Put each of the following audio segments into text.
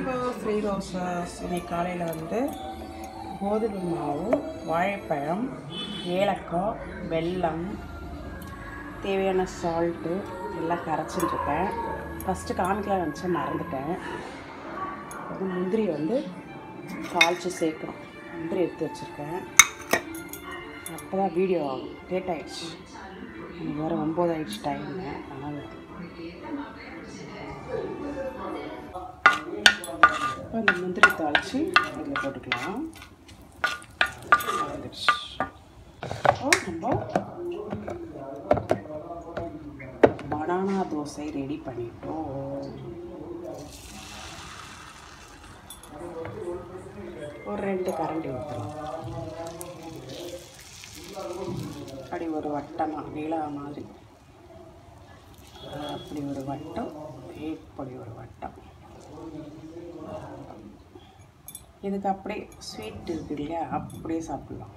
Hello free roses இன்னைக்கு காலையில் வந்து கோதுமை மாவு வாழைப்பழம் ஏலக்காய் வெல்லம் தேவையான சால்ட்டு எல்லாம் கரைச்சிட்டுருக்கேன் ஃபஸ்ட்டு காமிக்கலாம் நினச்சேன் மறந்துட்டேன் அது முந்திரி வந்து தாளித்து சேர்க்கணும் முந்திரி எடுத்து வச்சுருக்கேன் அப்போ தான் வீடியோ ஆகும் லேட் ஆயிடுச்சு எனக்கு வேறு ஒம்பது ஆயிடுச்சு டைமு அதனால் இப்போ இந்த முந்திரி தாளித்து இதில் போட்டுக்கலாம் வந்துடுச்சு ஓ நம்ம பனானா தோசை ரெடி பண்ணிட்டோம் ஒரு ரெண்டு கரண்டி ஊற்றலாம் அப்படி ஒரு வட்டமாக நீளா மாதிரி அப்படி ஒரு வட்டம் இப்படி ஒரு வட்டம் இதுக்கு அப்படியே ஸ்வீட் இருக்கு இல்லையா அப்படியே சாப்பிட்லாம்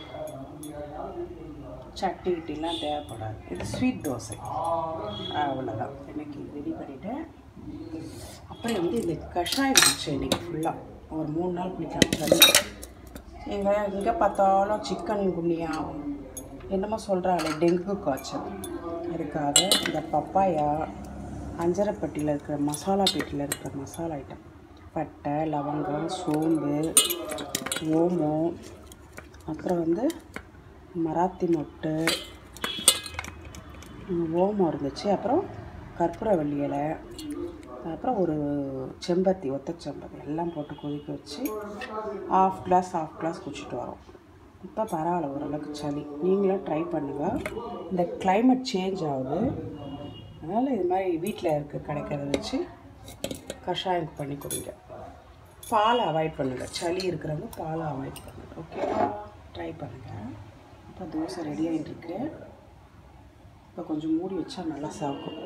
சட்னி கிட்டிலாம் தேவைப்படாது இது ஸ்வீட் தோசை அவ்வளோதான் இன்னைக்கு ரெடி பண்ணிவிட்டேன் அப்புறம் வந்து இந்த கஷாயம் குடிச்சேன் இன்னைக்கு ஃபுல்லாக ஒரு மூணு நாள் குடிக்கலாம் தண்ணி எங்கே எங்கே பார்த்தாலும் சிக்கன் குனியா என்னமோ சொல்கிறாங்களே டெங்கு காய்ச்சல் அதுக்காக இந்த பப்பாயா அஞ்சரைப்பட்டியில் இருக்கிற மசாலா பெட்டியில் இருக்கிற மசாலா ஐட்டம் பட்டை லவங்கம் சோம்பு ஓமம் அப்புறம் வந்து மராத்தி மொட்டு ம், ஓமம் இருந்துச்சு அப்புறம் கற்பூரவள்ளி இலை அப்புறம் ஒரு செம்பருத்தி ஒத்த செம்பருத்தி எல்லாம் போட்டு கொதிக்க வச்சு ஆஃப் கிளாஸ் ஆஃப் கிளாஸ் குடிச்சிட்டு வரோம் இப்போ பரவாயில்ல ஓரளவுக்கு சளி நீங்களும் ட்ரை பண்ணுங்கள் இந்த climate சேஞ்ச் ஆகுது அதனால் இது மாதிரி வீட்டில் இருக்க கிடைக்கிறத வச்சு கஷாயம் பண்ணி கொடுங்க பாலை அவாய்ட் பண்ணுங்கள் சளி இருக்கிறவங்க பாலை அவாய்ட் பண்ணுங்கள் ஓகேவா ட்ரை பண்ணுங்கள் இப்போ தோசை ரெடி ஆகிட்டு இருக்கு இப்போ கொஞ்சம் மூடி வச்சா நல்லா சாப்பிடும்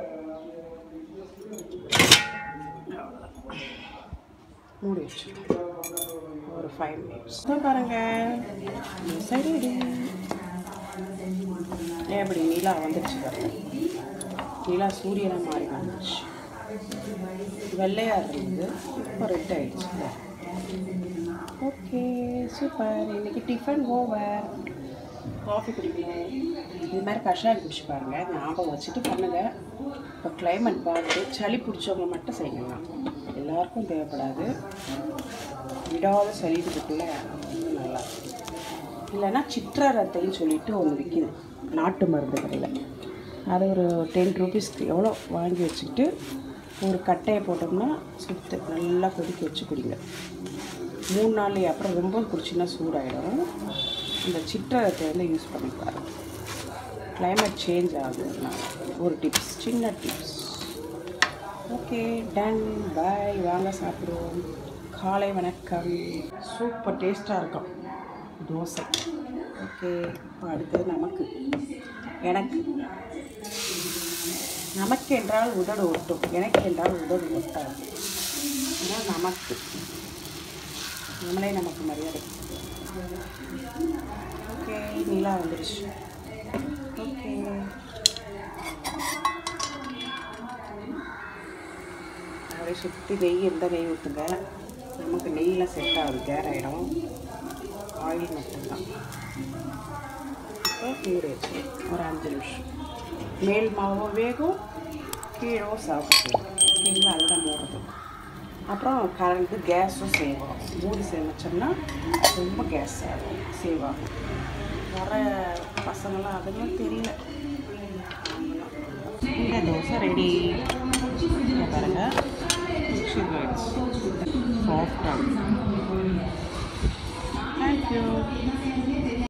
மூடி வச்சிடலாம் ஒரு ஃபைவ் மினிட்ஸ் பாருங்க சரி எப்படி நீலா வந்துடுச்சு பாருங்க நீலா சூரியனாக மாறி வந்துடுச்சு வெள்ளையாக இருந்தது இப்போ ரெட் ஆயிடுச்சு ஓகே சூப்பர் இன்னைக்கு டிஃபன் ஓவர் காஃபி குடிக்கணும் இது மாதிரி கஷாயம் குடிச்சு பாருங்கள் ஞாபகம் வச்சுட்டு பண்ணுங்கள் இப்போ climate பார்த்து சளி பிடிச்சவங்க மட்டும் செய்யலாம் எல்லாருக்கும் தேவைப்படாது விடாத சளி இருக்குல்ல இன்னும் நல்லா இருக்கும். இல்லைன்னா சிற்றரத்தைன்னு சொல்லிட்டு ஒன்று விற்கிது நாட்டு மருந்து கடையில் அது ஒரு டென் ருபீஸ்க்கு எவ்வளோ வாங்கி வச்சுக்கிட்டு ஒரு கட்டையை போட்டோம்னா சுத்து நல்லா கொதிக்க வச்சு குடிங்க மூணு நாள் அப்புறம் ரொம்ப குடிச்சின்னா சூடாயிடும் இந்த சிற்றரத்தை வந்து யூஸ் பண்ணிப்பாரு climate சேஞ்ச் ஆகுதுன்னா ஒரு டிப்ஸ் சின்ன டிப்ஸ் ஓகே டன் பாய் வாங்க சாப்பிடுவோம் காலை வணக்கம் சூப்பர் டேஸ்ட்டாக இருக்கும் தோசை ஓகே இப்போ அடுத்தது நமக்கு எனக்கு நமக்கு என்றால் உதடு ஒட்டும் எனக்கு என்றால் உதடு ஒட்டாது ஆனால் நமக்கு நம்மளே நமக்கு மரியாதை ஓகே நீலா வந்துருச்சு ஓகே அப்படியே சுற்றி நெய் இருந்தால் நெய் ஊற்றுங்க நமக்கு நெய்யெலாம் செட் ஆகுது கேர் ஆகிடும் ஆயில் மட்டும்தான் இப்போ மூடி வச்சு ஒரு அஞ்சு நிமிஷம் மேல் மாவும் வேகும் கீழும் சாப்பிட்டு கீழே அதுதான் மூடுறது அப்புறம் கரண்ட்டு கேஸும் சேவ் ஆகும் மூடி சேமிச்சோம்னா ரொம்ப கேஸ் ஆகும் சேவ் ஆகும் வர பசங்களாம் அதெல்லாம் தெரியல இந்த தோசை ரெடி பாருங்க சாஃப்டாக தேங்க்யூ